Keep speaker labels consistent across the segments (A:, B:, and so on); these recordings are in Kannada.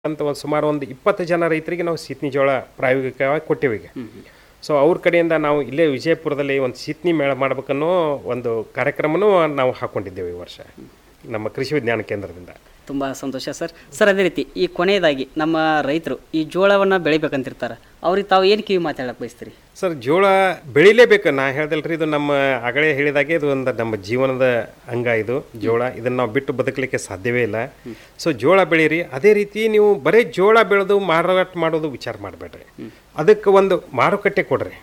A: ಅಂತ ಒಂದು ಸುಮಾರು ಒಂದು ಇಪ್ಪತ್ತು ಜನ ರೈತರಿಗೆ ನಾವು ಸೀತ್ನಿ ಜೋಳ ಪ್ರಾಯೋಗಿಕವಾಗಿ ಕೊಟ್ಟಿವಿ ಈಗ ಸೊ ಅವ್ರ ಕಡೆಯಿಂದ ನಾವು ಇಲ್ಲೇ ವಿಜಯಪುರದಲ್ಲಿ ಒಂದು ಸೀತ್ನಿ ಮೇಳ ಮಾಡ್ಬೇಕನ್ನೋ ಒಂದು ಕಾರ್ಯಕ್ರಮನೂ ನಾವು ಹಾಕ್ಕೊಂಡಿದ್ದೇವೆ ಈ ವರ್ಷ ನಮ್ಮ ಕೃಷಿ ವಿಜ್ಞಾನ ಕೇಂದ್ರದಿಂದ
B: ತುಂಬ ಸಂತೋಷ ಸರ್ ಸರ್ ಅದೇ ರೀತಿ ಈ ಕೊನೆಯದಾಗಿ ನಮ್ಮ ರೈತರು ಈ ಜೋಳವನ್ನು ಬೆಳಿಬೇಕಂತಿರ್ತಾರೆ ಅವ್ರಿಗೆ ತಾವು ಏನು ಕಿವಿ ಮಾತಾಡಕ್ಕೆ ಬಯಸ್ತೀರಿ
A: ಸರ್ ಜೋಳ ಬೆಳಿಲೇಬೇಕು ನಾ ಹೇಳ್ದಲ್ರಿ ಇದು ನಮ್ಮ ಆಗಲೇ ಹೇಳಿದಾಗೆ ಇದು ಒಂದು ನಮ್ಮ ಜೀವನದ ಅಂಗ ಇದು ಜೋಳ ಇದನ್ನು ನಾವು ಬಿಟ್ಟು ಬದುಕಲಿಕ್ಕೆ ಸಾಧ್ಯವೇ ಇಲ್ಲ ಸೊ ಜೋಳ ಬೆಳೀರಿ ಅದೇ ರೀತಿ ನೀವು ಬರೀ ಜೋಳ ಬೆಳೆದು ಮಾರಾಟ ಮಾಡೋದು ವಿಚಾರ ಮಾಡಬೇಡ್ರಿ ಅದಕ್ಕೆ ಒಂದು ಮಾರುಕಟ್ಟೆ ಕೊಡ್ರಿ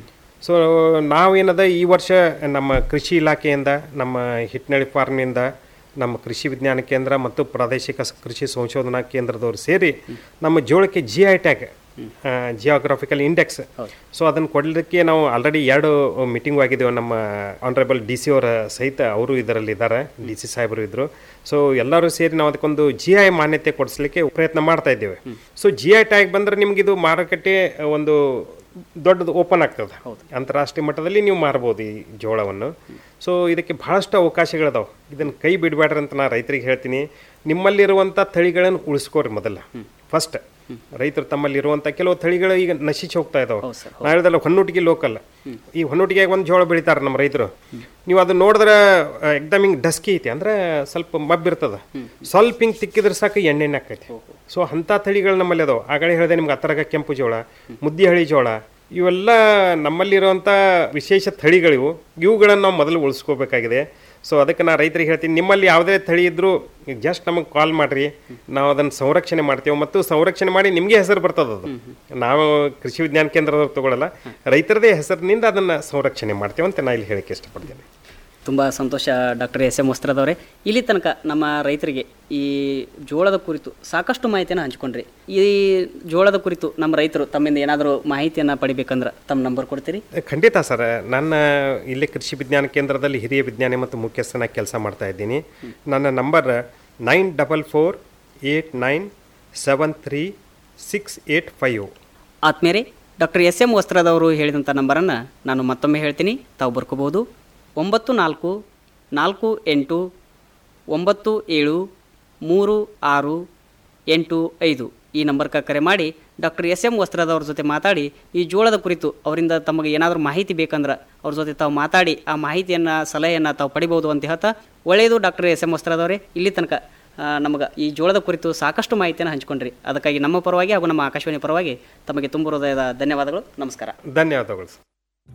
A: ಸೊ ನಾವೇನದ ಈ ವರ್ಷ ನಮ್ಮ ಕೃಷಿ ಇಲಾಖೆಯಿಂದ ನಮ್ಮ ಹಿಟ್ನಳ್ಳಿ ಫಾರ್ಮ್ನಿಂದ ನಮ್ಮ ಕೃಷಿ ವಿಜ್ಞಾನ ಕೇಂದ್ರ ಮತ್ತು ಪ್ರಾದೇಶಿಕ ಸ- ಕೃಷಿ ಸಂಶೋಧನಾ ಕೇಂದ್ರದವರು ಸೇರಿ ನಮ್ಮ ಜೋಳಕ್ಕೆ G I tag geographical index so ಅದನ್ನು ಕೊಡಲಿಕ್ಕೆ ನಾವು ಆಲ್ರೆಡಿ ಎರಡು ಮೀಟಿಂಗ್ ಆಗಿದ್ದೇವೆ ನಮ್ಮ ಆನರೇಬಲ್ ಡಿ ಸಿ ಅವರ ಸಹಿತ ಅವರು ಇದರಲ್ಲಿ ಇದ್ದಾರೆ ಡಿ ಸಿ ಸಾಹೇಬರು ಇದ್ದರು ಸೊ ಎಲ್ಲರೂ ಸೇರಿ ನಾವು ಅದಕ್ಕೊಂದು ಜಿ ಐ ಮಾನ್ಯತೆ ಕೊಡಿಸ್ಲಿಕ್ಕೆ ಪ್ರಯತ್ನ ಮಾಡ್ತಾ ಇದ್ದೇವೆ ಸೊ ಜಿ ಐ ಟ್ಯಾಗ್ ಬಂದರೆ ನಿಮಗಿದು ಮಾರುಕಟ್ಟೆ ಒಂದು ದೊಡ್ಡದು ಓಪನ್ ಆಗ್ತದೆ ಅಂತಾರಾಷ್ಟ್ರೀಯ ಮಟ್ಟದಲ್ಲಿ ನೀವು ಮಾರ್ಬೋದು ಈ ಜೋಳವನ್ನು ಸೊ ಇದಕ್ಕೆ ಬಹಳಷ್ಟು ಅವಕಾಶಗಳಿದಾವೆ ಇದನ್ನು ಕೈ ಬಿಡಬೇಡ್ರಿ ಅಂತ ನಾನು ರೈತರಿಗೆ ಹೇಳ್ತೀನಿ ನಿಮ್ಮಲ್ಲಿರುವಂಥ ತಳಿಗಳನ್ನು ಉಳಿಸ್ಕೋರಿ ಮೊದಲ ಫಸ್ಟ್ ರೈತರು ತಮ್ಮಲ್ಲಿರುವಂಥ ಕೆಲವು ತಳಿಗಳು ಈಗ ನಶಿಸಿ ಹೋಗ್ತಾ ಇದಾವೆ ನಾ ಹೇಳ್ದಲ್ಲ ಹೊನ್ನೂಟಿಗೆ ಲೋಕಲ್ ಈ ಹೊನ್ನೂಟಿಗೆ ಒಂದು ಜೋಳ ಬೆಳಿತಾರೆ ನಮ್ಮ ರೈತರು ನೀವು ಅದು ನೋಡಿದ್ರೆ ಎಕ್ದಮ್ ಹಿಂಗೆ ಡಸ್ಕಿ ಐತಿ ಅಂದ್ರೆ ಸ್ವಲ್ಪ ಮಬ್ಬಿರ್ತದ ಸ್ವಲ್ಪ ಹಿಂಗೆ ತಿಕ್ಕಿದ್ರೆ ಸಾಕು ಎಣ್ಣೆ ಆಕೈತಿ ಸೊ ಅಂಥ ತಳಿಗಳು ನಮ್ಮಲ್ಲಿ ಅದಾವೆ ಆಗಲೇ ಹೇಳಿದೆ ನಿಮ್ಗೆ ಅತ್ತರಗ ಕೆಂಪು ಜೋಳ ಮುದ್ದಿಹಳಿ ಜೋಳ ಇವೆಲ್ಲ ನಮ್ಮಲ್ಲಿರುವಂಥ ವಿಶೇಷ ತಳಿಗಳಿವು ಇವುಗಳನ್ನು ನಾವು ಮೊದಲು ಉಳಿಸ್ಕೋಬೇಕಾಗಿದೆ ಸೊ ಅದಕ್ಕೆ ನಾ ರೈತರಿಗೆ ಹೇಳ್ತೀನಿ ನಿಮ್ಮಲ್ಲಿ ಯಾವುದೇ ತಳಿ ಇದ್ದರೂ ಜಸ್ಟ್ ನಮಗೆ ಕಾಲ್ ಮಾಡಿರಿ ನಾವು ಅದನ್ನು ಸಂರಕ್ಷಣೆ ಮಾಡ್ತೇವೆ ಮತ್ತು ಸಂರಕ್ಷಣೆ ಮಾಡಿ ನಿಮಗೆ ಹೆಸರು ಬರ್ತದೆ ಅದು ನಾವು ಕೃಷಿ ವಿಜ್ಞಾನ ಕೇಂದ್ರದವ್ರು ತಗೊಳ್ಳಲ್ಲ ರೈತರದೇ ಹೆಸರಿನಿಂದ ಅದನ್ನು ಸಂರಕ್ಷಣೆ ಮಾಡ್ತೇವೆ ಅಂತ ನಾ ಇಲ್ಲಿ ಹೇಳಕ್ಕೆ ಇಷ್ಟಪಡ್ತೇನೆ
B: ತುಂಬ ಸಂತೋಷ ಡಾಕ್ಟರ್ ಎಸ್ ಎಂ ವಸ್ತ್ರದವರೇ ಇಲ್ಲಿ ತನಕ ನಮ್ಮ ರೈತರಿಗೆ ಈ ಜೋಳದ ಕುರಿತು ಸಾಕಷ್ಟು ಮಾಹಿತಿಯನ್ನು ಹಂಚ್ಕೊಂಡ್ರಿ ಈ ಜೋಳದ ಕುರಿತು ನಮ್ಮ ರೈತರು ತಮ್ಮಿಂದ ಏನಾದರೂ ಮಾಹಿತಿಯನ್ನು ಪಡಿಬೇಕಂದ್ರೆ ತಮ್ಮ ನಂಬರ್ ಕೊಡ್ತೀರಿ
A: ಖಂಡಿತ ಸರ್ ನನ್ನ ಇಲ್ಲಿ ಕೃಷಿ ವಿಜ್ಞಾನ ಕೇಂದ್ರದಲ್ಲಿ ಹಿರಿಯ ವಿಜ್ಞಾನಿ ಮತ್ತು ಮುಖ್ಯಸ್ಥನಾಗಿ ಕೆಲಸ ಮಾಡ್ತಾ ಇದ್ದೀನಿ ನನ್ನ number nine double four eight nine seven three six eight five
B: ಆತ್ಮೇರೆ ಡಾಕ್ಟರ್ ಎಸ್ ಎಂ ವಸ್ತ್ರದವರು ಹೇಳಿದಂಥ ನಂಬರನ್ನು ನಾನು ಮತ್ತೊಮ್ಮೆ ಹೇಳ್ತೀನಿ ತಾವು ಬರ್ಕೋಬೋದು ಒಂಬತ್ತು ನಾಲ್ಕು ನಾಲ್ಕು ಎಂಟು ಒಂಬತ್ತು ಏಳು ಮೂರು ಆರು ಎಂಟು ಐದು ಈ ನಂಬರ್ಗೆ ಕರೆ ಮಾಡಿ ಡಾಕ್ಟರ್ ಎಸ್ ಎಂ ವಸ್ತ್ರದವ್ರ ಜೊತೆ ಮಾತಾಡಿ ಈ ಜೋಳದ ಕುರಿತು ಅವರಿಂದ ತಮಗೆ ಏನಾದರೂ ಮಾಹಿತಿ ಬೇಕಂದ್ರೆ ಅವ್ರ ಜೊತೆ ತಾವು ಮಾತಾಡಿ ಆ ಮಾಹಿತಿಯನ್ನು ಸಲಹೆಯನ್ನು ತಾವು ಪಡಿಬೋದು ಅಂತ ಹೇಳ್ತಾ ಒಳ್ಳೆಯದು ಡಾಕ್ಟರ್ ಎಸ್ ಎಂ ವಸ್ತ್ರದವರೇ ಇಲ್ಲಿ ತನಕ ನಮಗೆ ಈ ಜೋಳದ ಕುರಿತು ಸಾಕಷ್ಟು ಮಾಹಿತಿಯನ್ನು ಹಂಚ್ಕೊಂಡ್ರಿ ಅದಕ್ಕಾಗಿ ನಮ್ಮ ಪರವಾಗಿ ಹಾಗೂ ನಮ್ಮ ಆಕಾಶವಾಣಿ ಪರವಾಗಿ ತಮಗೆ ತುಂಬ ಹೃದಯದ ಧನ್ಯವಾದಗಳು ನಮಸ್ಕಾರ
A: ಧನ್ಯವಾದಗಳು ಸರ್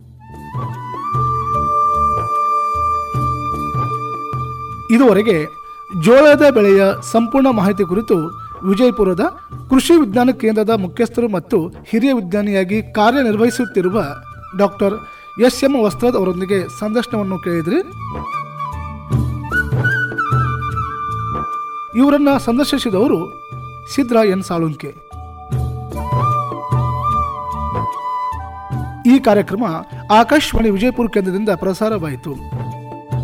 C: ಇದುವರೆಗೆ ಜೋಳದ ಬೆಳೆಯ ಸಂಪೂರ್ಣ ಮಾಹಿತಿ ಕುರಿತು ವಿಜಯಪುರದ ಕೃಷಿ ವಿಜ್ಞಾನ ಕೇಂದ್ರದ ಮುಖ್ಯಸ್ಥರು ಮತ್ತು ಹಿರಿಯ ವಿಜ್ಞಾನಿಯಾಗಿ ಕಾರ್ಯನಿರ್ವಹಿಸುತ್ತಿರುವ ಡಾಕ್ಟರ್ ಎಸ್ ಎಂ ವಸ್ತ್ರದ್ ಅವರೊಂದಿಗೆ ಸಂದರ್ಶನವನ್ನು ಕೇಳಿದ್ರಿ ಇವರನ್ನ ಸಂದರ್ಶಿಸಿದವರು ಸಿದ್ರಾ ಎನ್ ಸಾಳುಂಕೆ ಈ ಕಾರ್ಯಕ್ರಮ ಆಕಾಶವಾಣಿ ವಿಜಯಪುರ ಕೇಂದ್ರದಿಂದ ಪ್ರಸಾರವಾಯಿತು